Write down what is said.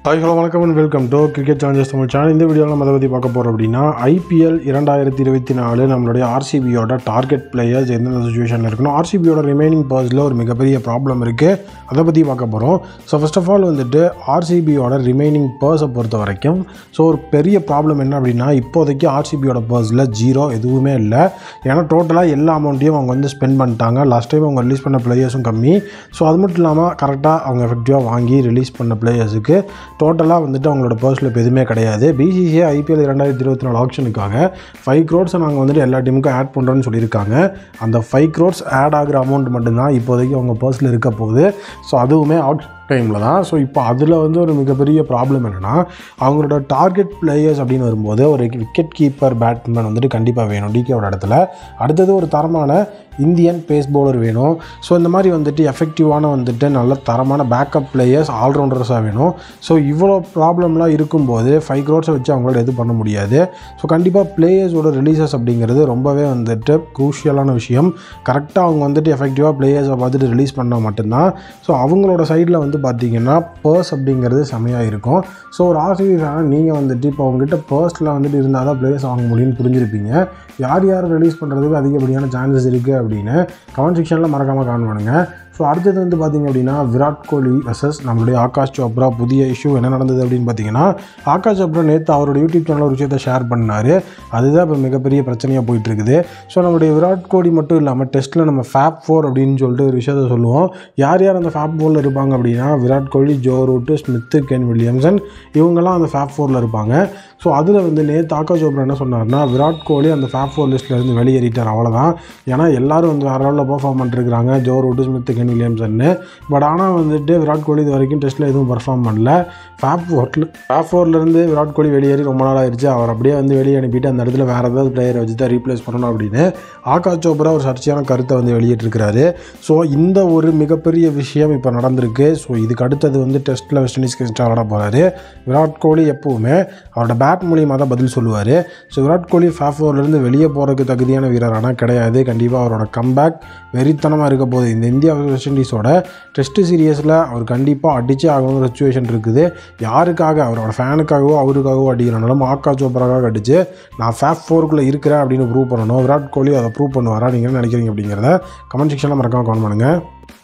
hi hello வணக்கம் and welcome to cricket challengers Tamil channel இந்த வீடியோவில் நம்ம அதை பற்றி பார்க்க போகிறோம் அப்படின்னா ஐபிஎல் இரண்டாயிரத்தி இருபத்தி நாலு நம்மளுடைய ஆர்சிபியோட டார்கெட் பிளேயர்ஸ் எந்தெந்த சுச்சுவேஷனில் இருக்கணும் ஆர்சிபியோட ரிமைனிங் பர்ஸில் ஒரு மிகப்பெரிய ப்ராப்ளம் இருக்குது அதை பற்றி பார்க்க போகிறோம் ஸோ ஃபர்ஸ்ட் ஆஃப் ஆல் வந்துட்டு ஆர்சிபியோட ரிமைனிங் பர்ஸை பொறுத்த வரைக்கும் ஸோ ஒரு பெரிய ப்ராப்ளம் என்ன அப்படின்னா இப்போதைக்கு ஆர்சிபியோட பர்ஸில் ஜீரோ எதுவுமே இல்லை ஏன்னா டோட்டலாக எல்லா அமௌண்ட்டையும் அவங்க வந்து ஸ்பெண்ட் பண்ணிட்டாங்க லாஸ்ட் டைம் அவங்க ரிலீஸ் பண்ண பிளேயர்ஸும் கம்மி ஸோ அது மட்டும் இல்லாமல் கரெக்டாக அவங்க எஃபெக்டிவாக வாங்கி ரிலீஸ் பண்ண பிளேயர்ஸுக்கு டோட்டலாக வந்துட்டு அவங்களோட பர்ஸில் இப்போ எதுவுமே கிடையாது பிசிசிஐ ஐபிஎல் இரண்டாயிரத்தி இருபத்தி நாலு ஆப்ஷனுக்காக ஃபைவ் க்ரோட்ஸை நாங்கள் வந்துட்டு எல்லா டீமுக்கும் ஆட் பண்ணுறோன்னு சொல்லியிருக்காங்க அந்த ஃபைவ் க்ரோட்ஸ் ஆட் ஆகிற அமௌண்ட் மட்டும்தான் இப்போதைக்கு அவங்க பர்ஸில் இருக்க போகுது ஸோ அதுவுமே அவுட் டைமில் தான் ஸோ இப்போ அதில் வந்து ஒரு மிகப்பெரிய ப்ராப்ளம் என்னென்னா அவங்களோட டார்கெட் பிளேயர்ஸ் அப்படின்னு வரும்போது ஒரு விக்கெட் கீப்பர் பேட்ஸ்மேன் வந்துட்டு கண்டிப்பாக வேணும் டிகேவோட இடத்துல அடுத்தது ஒரு தரமான இந்தியன் பேஸ் பவுலர் வேணும் ஸோ இந்த மாதிரி வந்துட்டு எஃபெக்டிவான வந்துட்டு நல்ல தரமான பேக்கப் பிளேயர்ஸ் ஆல்ரவுண்டர்ஸாக வேணும் ஸோ இவ்வளோ ப்ராப்ளம்லாம் இருக்கும்போது ஃபைவ் க்ரோர்ஸை வச்சு அவங்களால எதுவும் பண்ண முடியாது ஸோ கண்டிப்பாக பிளேயர்ஸோட ரிலீசஸ் அப்படிங்கிறது ரொம்பவே வந்துட்டு க்ரூஷியலான விஷயம் கரெக்டாக அவங்க வந்துட்டு எஃபெக்டிவாக பிளேயர்ஸை பார்த்துட்டு ரிலீஸ் பண்ணால் மட்டும்தான் ஸோ அவங்களோட சைடில் வந்து பார்த்தீங்கன்னா பர்ஸ் அப்படிங்கிறது செமையாக இருக்கும் ஸோ ஒரு ஆர்சிபி ஃபேன் நீங்கள் வந்துட்டு இப்போ அவங்ககிட்ட பர்ஸில் வந்துட்டு இருந்தால் தான் பிளேயர்ஸ் வாங்க முடியும்னு புரிஞ்சிருப்பீங்க யார் யார் ரிலீஸ் பண்ணுறதுக்கு அதிகப்படியான சான்சஸ் இருக்குது அப்படின்னு கமெண்ட் செக்ஷனில் மறக்காமல் கான் பண்ணுங்கள் ஸோ அடுத்தது வந்து பார்த்திங்க அப்படின்னா விராட் கோலி வர்சஸ் நம்மளுடைய ஆகாஷ் சோப்ரா புதிய இஷ்யூ என்ன நடந்தது அப்படின்னு பார்த்தீங்கன்னா ஆகாஷ் சோப்ரா நேற்று அவரோட யூடியூப் சேனலில் ஒரு விஷயத்தை ஷேர் பண்ணார் அதுதான் இப்போ மிகப்பெரிய பிரச்சனையாக போயிட்டு இருக்குது ஸோ நம்மளுடைய விராட் கோலி மட்டும் இல்லாமல் டெஸ்ட்டில் நம்ம ஃபேப் ஃபோர் அப்படின்னு சொல்லிட்டு ஒரு விஷயத்த சொல்லுவோம் யார் யார் அந்த ஃபேப் ஃபோரில் இருப்பாங்க அப்படின்னா Virat Kohli Joe Root Smith Ken Williamson இவங்கெல்லாம் அந்த ஃபேப் ஃபோரில் இருப்பாங்க ஸோ அதில் வந்து நேற்று ஆகாஷ் சோப்ரா என்ன சொன்னார்னா விராட் கோலி அந்த ஃபேப் ஃபோர் லிஸ்ட்லேருந்து வெளியேறிட்டார் அவ்வளோதான் ஏன்னா எல்லாரும் வந்து வேறு லெவலில் பர்ஃபார்ம் பண்ணிருக்காங்க ஜோ ரூட்டு ஸ்மித்து கென் வில்லியம்சன்னு பட் ஆனால் வந்துட்டு விராட் கோலி இது வரைக்கும் டெஸ்ட்டில் எதுவும் பர்ஃபார்ம் பண்ணல ஃபேப் ஃபோர்ட்டில் ஃபேப் ஃபோர்லேருந்து விராட் கோலி வெளியேறி ரொம்ப நாள் ஆயிடுச்சு அவர் அப்படியே வந்து வெளியே அனுப்பிட்டு அந்த இடத்துல வேறு ஏதாவது பிளேயரை வச்சு தான் ரீப்ளேஸ் பண்ணணும் அப்படின்னு ஆகாஷ் சோப்ரா ஒரு சர்ச்சையான கருத்தை வந்து வெளியிட்டிருக்கிறாரு ஸோ இந்த ஒரு மிகப்பெரிய விஷயம் இப்போ நடந்திருக்கு ஸோ இதுக்கு அடுத்தது வந்து டெஸ்ட்டில் வெஸ்ட் இண்டீஸ் கெஸ்ட் விளாட போகிறாரு விராட் கோலி எப்போவுமே அவரோட பேட் மூலியமாக தான் பதில் சொல்லுவார் ஸோ விராட் கோலி ஃபேப் ஃபோர்லேருந்து வெளியே போகிறதுக்கு தகுதியான வீரர் ஆனால் கிடையாது கண்டிப்பாக அவரோட கம்பேக் வெறித்தனமாக இருக்க போகுது இந்த இந்தியா வெஸ்ட் இண்டீஸோட டெஸ்ட் சீரியஸில் அவர் கண்டிப்பாக அடிச்சே ஆகணுங்கிற சுச்சுவேஷன் இருக்குது யாருக்காக அவரோட ஃபேனுக்காகவோ அவருக்காகவோ அடிக்கிறனாலும் ஆக்கா சோப்ராக்காக அடிச்சு நான் ஃபேப் ஃபோருக்குள்ளே இருக்கிறேன் அப்படின்னு ப்ரூவ் பண்ணணும் விராட் கோலி அதை ப்ரூவ் பண்ணுவாரா நீங்கள் என்ன நினைக்கிறீங்க அப்படிங்கிறத கமெண்ட் செக்ஷனில் மறக்காம கமெண்ட் பண்ணுங்கள்